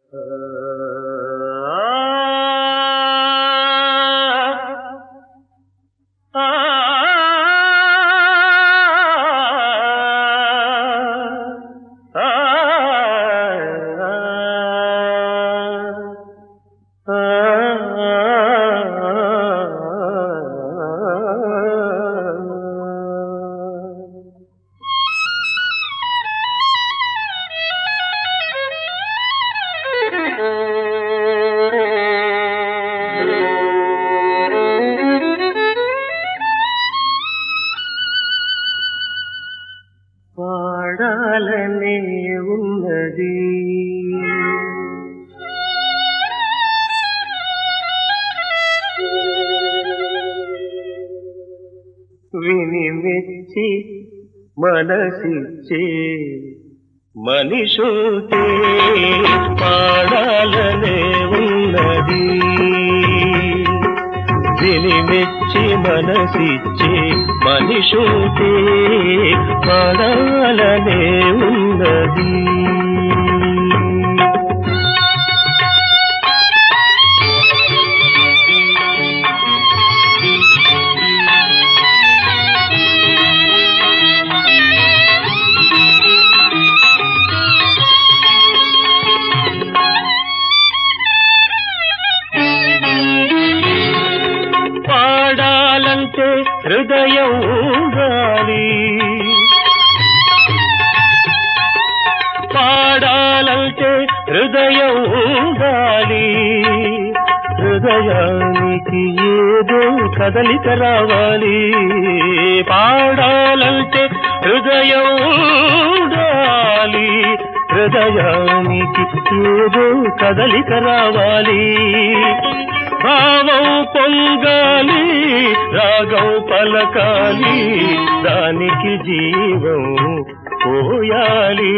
పాడాలనే ఉన్నది విని మెచ్చి మనసిచ్చే మనిషుతే పాడాలనే ఉన్నది విని మెచ్చి మనసిచ్చే మనిషుతే పాడాలనే ఉన్నది పాడాలంటే హృదయం ఉండాలి పాడాలంటే హృదయం ఉండాలి హృదయానికి ఏదో కదలిక రావాలి పాడాలంటే హృదయం ఉండాలి హృదయానికి ఏదో కదలిక రావాలి భావం పొంగాలి రాగం పలకాలి దానికి జీవం పోయాలి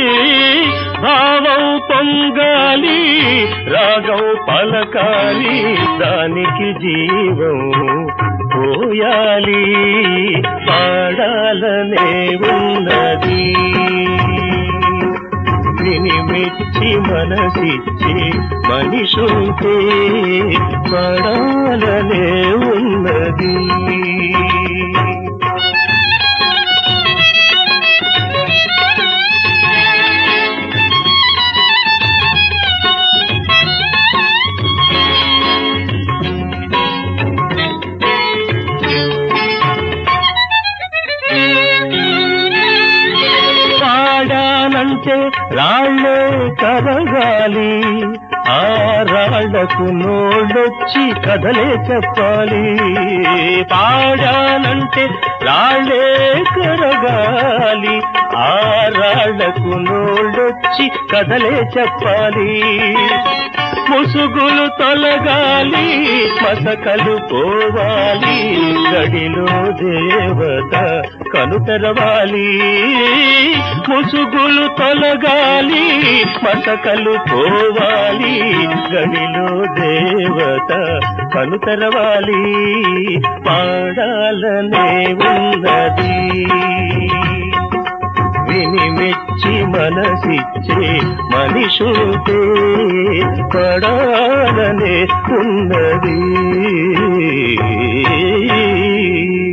భావం పొంగాలి రాగం పలకాలి దానికి జీవం పోయాలి పాడాలనే ఉన్నది విని మెచ్చి మనసిచ్చి మనిషుంటే పడాలనే ఉన్నది పాడానంటే రాళ్ళే కరగాలి ఆ రాళ్లకు నోళ్ళొచ్చి కథలే చెప్పాలి పాడానంటే రాళ్ళే కరగాలి ఆ రాళ్లకు నోళ్ళొచ్చి కథలే చెప్పాలి ముసుగులు తొలగాలి మసకలు పోవాలి గడిలో దేవత కనుతరవాలి ముసుగులు తొలగాలి మసకలు పోవాలి గడిలో దేవత కనుతరవాలి పాడాలనే ఉన్నది విని మెచ్చి మనసిచ్చే మనిషుతే పడాలనే ఉన్నది